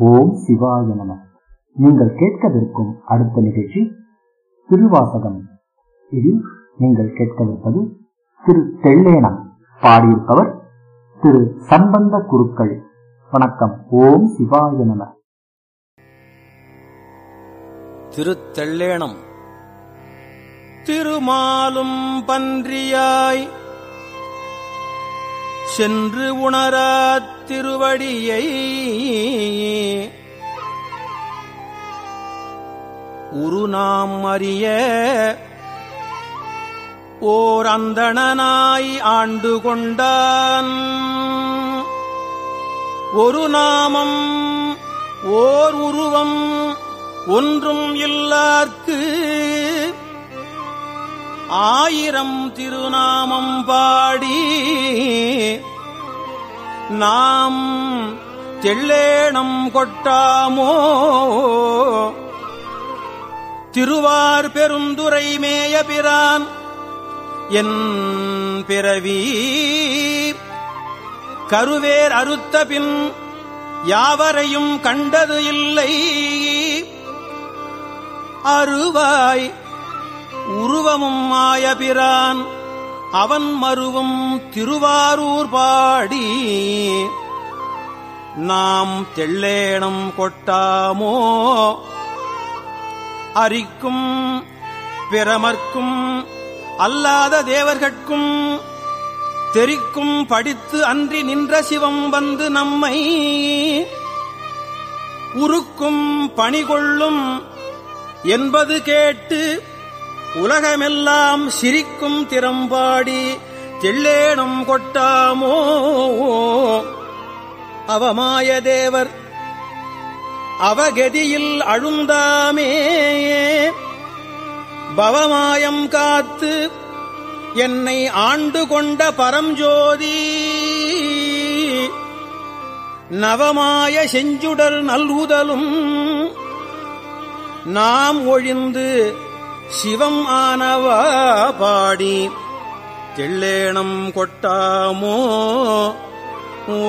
ஓம் சிவாய நம நீங்கள் கேட்கவிருக்கும் அடுத்த நிகழ்ச்சி திருவாசகம் இதில் நீங்கள் கேட்கவிருப்பது திரு தெள்ளேனம் பாடியிருப்பவர் திரு சம்பந்த குருக்கள் வணக்கம் ஓம் சிவாய நம திருத்தெள்ளேணம் திருமாலும் பன்றியாய் சென்று உணரா திருவடியை உருநாம் அறிய ஓர் அந்தணனாய் ஆண்டு கொண்டான் ஒரு நாமம் ஓர் உருவம் ஒன்றும் இல்லார்க்கு ஆயிரம் திருநாமம் பாடி நாம் தெள்ளேணம் கொட்டாமோ திருவார் பெருந்துரை மேயபிரான் என் பிறவி கருவேர் அறுத்த பின் யாவரையும் கண்டது இல்லை அருவாய் உருவமும் மாயபிரான் அவன் மருவும் திருவாரூர் பாடி நாம் தெள்ளேணம் கொட்டாமோ அரிக்கும் பிரமர்க்கும் அல்லாத தேவர்கட்கும் தெரிக்கும் படித்து அன்றி நின்ற சிவம் வந்து நம்மை உருக்கும் பணிகொள்ளும் என்பது கேட்டு உலகமெல்லாம் சிரிக்கும் திறம்பாடி தெள்ளேணம் கொட்டாமோ அவமாய தேவர் அவகதியில் அழுந்தாமே பவமாயம் காத்து என்னை ஆண்டு கொண்ட பரஞ்சோதி நவமாய செஞ்சுடர் நல்குதலும் நாம் ஒழிந்து சிவம் ஆனவா பாடி தெள்ளேணம் கொட்டாமோ ஓ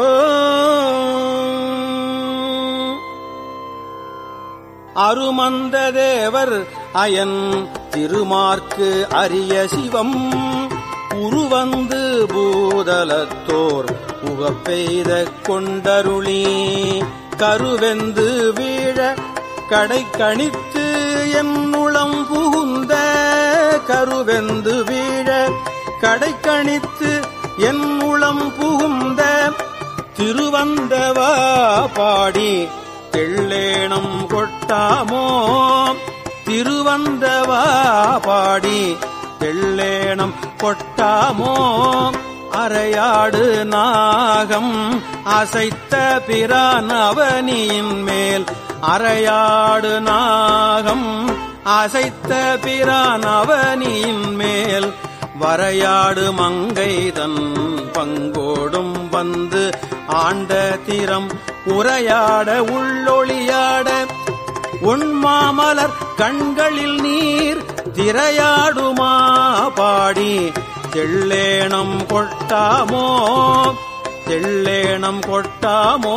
அருமந்த தேவர் அயன் திருமார்க்கு அரிய சிவம் உருவந்து பூதலத்தோர் உகப்பெய்த கொண்டருளி கருவெந்து வீழ கடை கணித்து என்னுளம் புகுந்த கருவெந்து வீழ கடை கணித்து என் உளம் புகுந்த திருவந்தவா பாடி தெள்ளேணம் கொட்டாமோ திருவந்தவா பாடி தெள்ளேணம் கொட்டாமோ அரையாடு நாகம் அசைத்த பிரான் அவனியின் மேல் அரையாடு நாகம் அசைத்த பிரான் அவனியின் மேல் வரையாடு மங்கைதன் பங்கோடும் வந்து ஆண்ட திறம் உரையாட உள்ளொளியாட உண்மாமலர் கண்களில் நீர் திரையாடுமா பாடி தெள்ளேணம் கொட்டாமோ தெள்ளேணம் கொட்டாமோ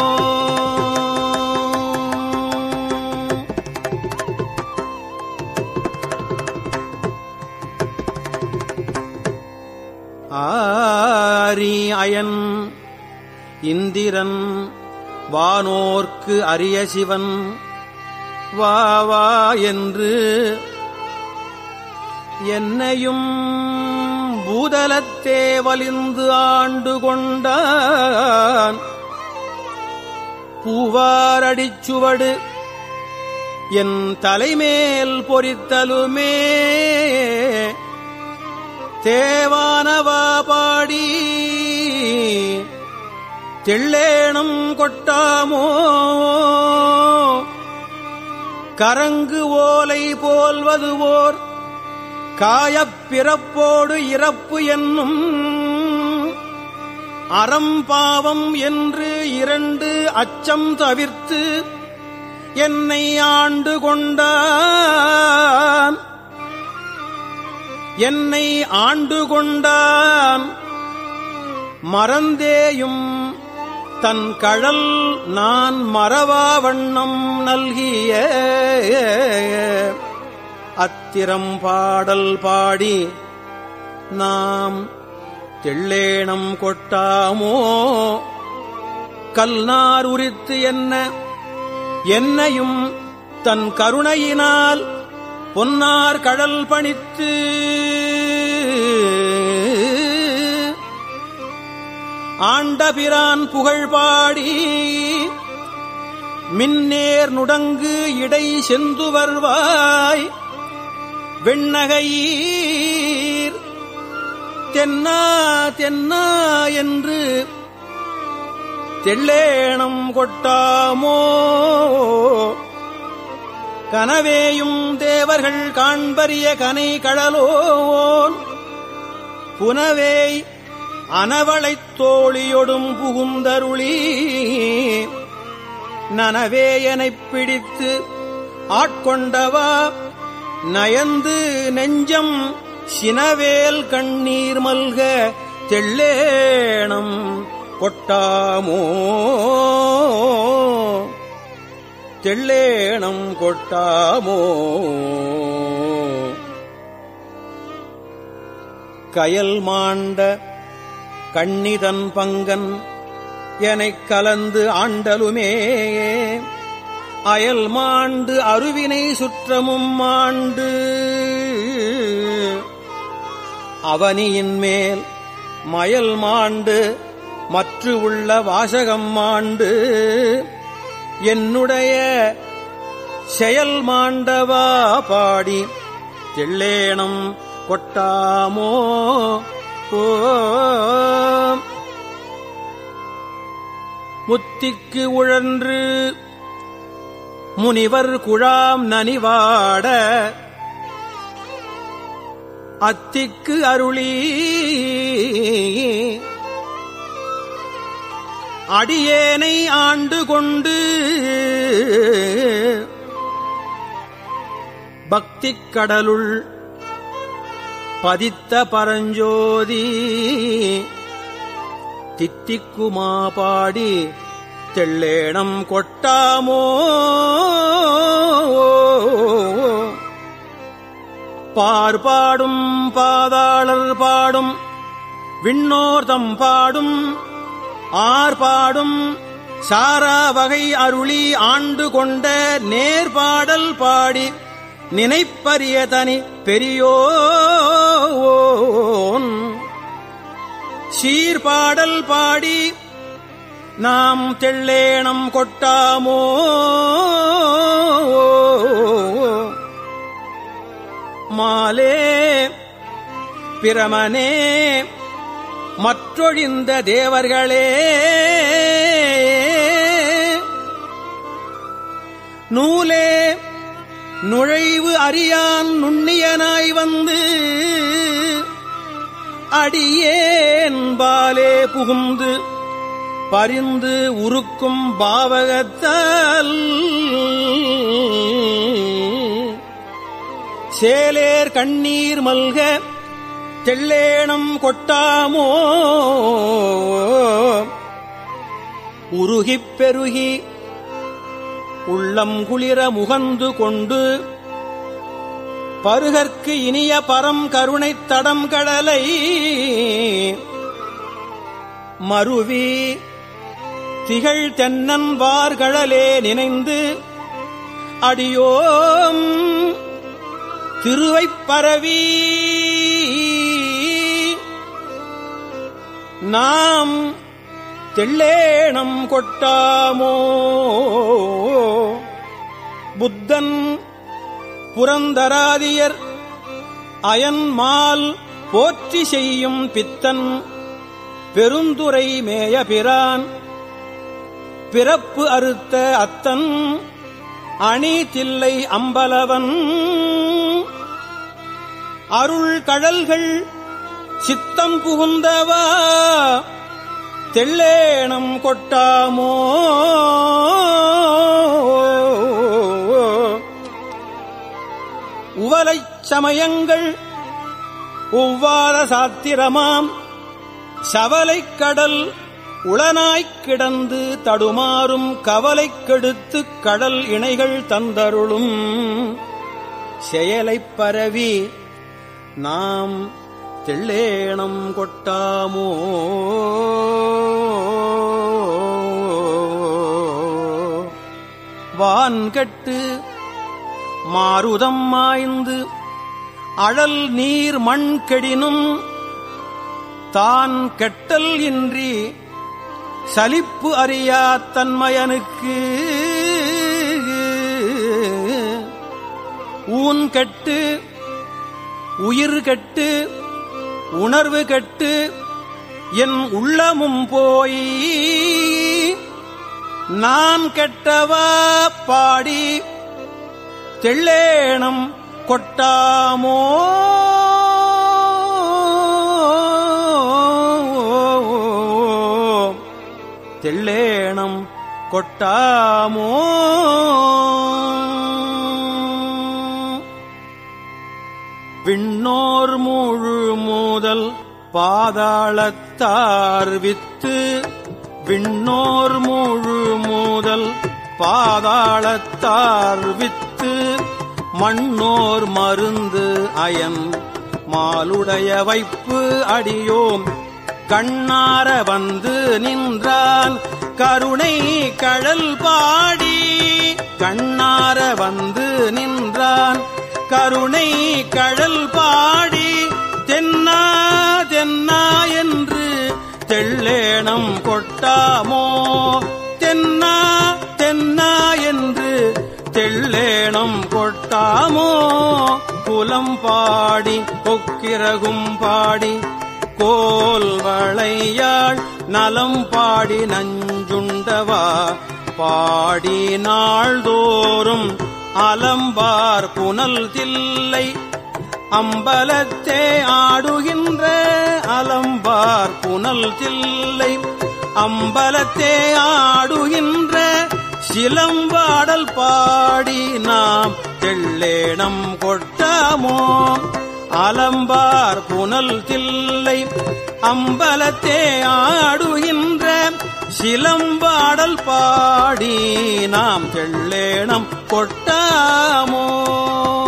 ஆரி அயன் இந்திரன் வானோர்க்கு அரிய சிவன் வா வா என்று என்னையும் பூதலத்தே வலிந்து ஆண்டு கொண்டான் பூவாரடிச்சுவடு என் தலைமேல் பொறித்தலுமே தேவானவா பாடி தெள்ளேணம் கொட்டாமோ கரங்கு ஓலை போல்வது ஓர் காயப்பிறப்போடு இறப்பு என்னும் அறம்பாவம் என்று இரண்டு அச்சம் தவிர்த்து என்னை ஆண்டு கொண்டான் என்னை ஆண்டு கொண்டான் மறந்தேயும் தன் கழல் நான் மறவா வண்ணம் நல்கிய அத்திரம் பாடல் பாடி நாம் தெள்ளேணம் கொட்டாமோ கல்நார் உரித்து என்ன என்னையும் தன் கருணையினால் பொன்னார் கடல் பணித்து ஆண்டபிரான் புகழ் பாடி மின்னேர் நுடங்கு இடை செந்து வருவாய் வெண்ணகையீர் தென்னா தென்னா என்று தெள்ளேணம் கொட்டாமோ கனவேயும் தேவர்கள் காண்பரிய கனை கடலோன் புனவேய் அனவளைத் தோழியொடும் புகுந்தருளி நனவேயனைப் பிடித்து ஆட்கொண்டவா நயந்து நெஞ்சம் சினவேல் கண்ணீர் மல்க தெள்ளேணம் கொட்டாமோ தெள்ளேணம் கொட்டாமோ கயல் மாண்ட கண்ணிதன் பங்கன் எனக் கலந்து ஆண்டலுமே அயல் மாண்டு அருவினை சுற்றமும் மாண்டு அவனியின் மேல் மயல் மாண்டு மற்று உள்ள வாசகம் மாண்டு என்னுடைய செயல் மாண்டவா பாடி தெள்ளேணம் கொட்டாமோ ஓ முத்திக்கு உழன்று முனிவர் குழாம் நனிவாட அத்திக்கு அருளி அடியேனை ஆண்டு கொண்டு பக்திக் கடலுள் பதித்த பரஞ்சோதி தித்திக்குமா பாடி தெள்ளேணம் கொட்டாமோ பார்பாடும் பாதாளர் பாடும் விண்ணோர்தம் பாடும் ஆர்பாடும் சாரா வகை அருளி ஆண்டு கொண்ட நேர்பாடல் பாடி நினைப்பரிய தனி பெரியோன் சீர்பாடல் பாடி நாம் தெள்ளேணம் கொட்டாமோ மாலே பிரமனே மற்றொழிந்த தேவர்களே நூலே நுழைவு அறியான் நுண்ணியனாய் வந்து அடியேன்பாலே புகுந்து பரிந்து உருக்கும் பாவகத்தால் சேலேர் கண்ணீர் மல்க தெள்ளேணம் கொட்டாமோ உருகிப் பெருகி உள்ளம் குளிர முகந்து கொண்டு பருகற்கு இனிய பரம் கருணைத் தடம் கடலை மருவி திகழ் தென்னன் வார்களே நினைந்து அடியோம் திருவைப் பரவி நாம் தெள்ளேணம் கொட்டாமோ புத்தன் புரந்தராதியர் அயன்மால் போற்றி செய்யும் பித்தன் பெருந்துரை மேயபிரான் பிறப்பு அறுத்த அத்தன் அணி தில்லை அம்பலவன் அருள் கழல்கள் சித்தம் புகுந்தவா தெள்ளேணம் கொட்டாமோ உவலைச் சமயங்கள் ஒவ்வாத சாத்திரமாம் சவலைக் கடல் உளனாய்க் கிடந்து தடுமாறும் கவலைக் கெடுத்து கடல் இணைகள் தந்தருளும் செயலைப் பரவி நாம் தெள்ளேணம் கொட்டாமோ வான்கட்டு மாருதம் மாய்ந்து அழல் நீர் மண் கெடினும் தான் கெட்டல் இன்றி சலிப்பு அறியா தன்மயனுக்கு ஊன் கெட்டு உயிர் கெட்டு உணர்வு கெட்டு என் உள்ளமும் போய் நான் கெட்டவா பாடி தெள்ளேணம் கொட்டாமோ தெள்ளேணம் கொட்டாமோ விண்ணோர் முழு மூதல் பாதாளத்தார் வித்து விண்ணோர் முழு மூதல் பாதாளத்தார் வித்து மண்ணோர் மருந்து அயன் மாலுடைய வைப்பு அடியோம் கண்ணார வந்து நின்றான் கருணை கழல் பாடி கண்ணார வந்து நின்றான் கருணை கழல் பாடி தென்னா தென்னா என்று தெள்ளேணம் கொட்டாமோ தென்னா தென்னா என்று தெள்ளேணம் கொட்டாமோ குலம் பாடி கொக்கிரகும் பாடி கோல் வளையாள் நலம் பாடி நஞ்சுண்டவா பாடி நாள்தோறும் அலம்பார் புனல் தில்லை அம்பலத்தே ஆடுகின்ற அலம்பார் புனல் தில்லை அம்பலத்தே ஆடுகின்ற சிலம்பாடல் பாடி நாம் தெள்ளேணம் கொட்டாமோ அலம்பார் புனல் தில்லை அம்பலத்தே ஆடுகின்ற சிலம்பாடல் பாடி நாம் தெள்ளேணம் கொட்டாமோ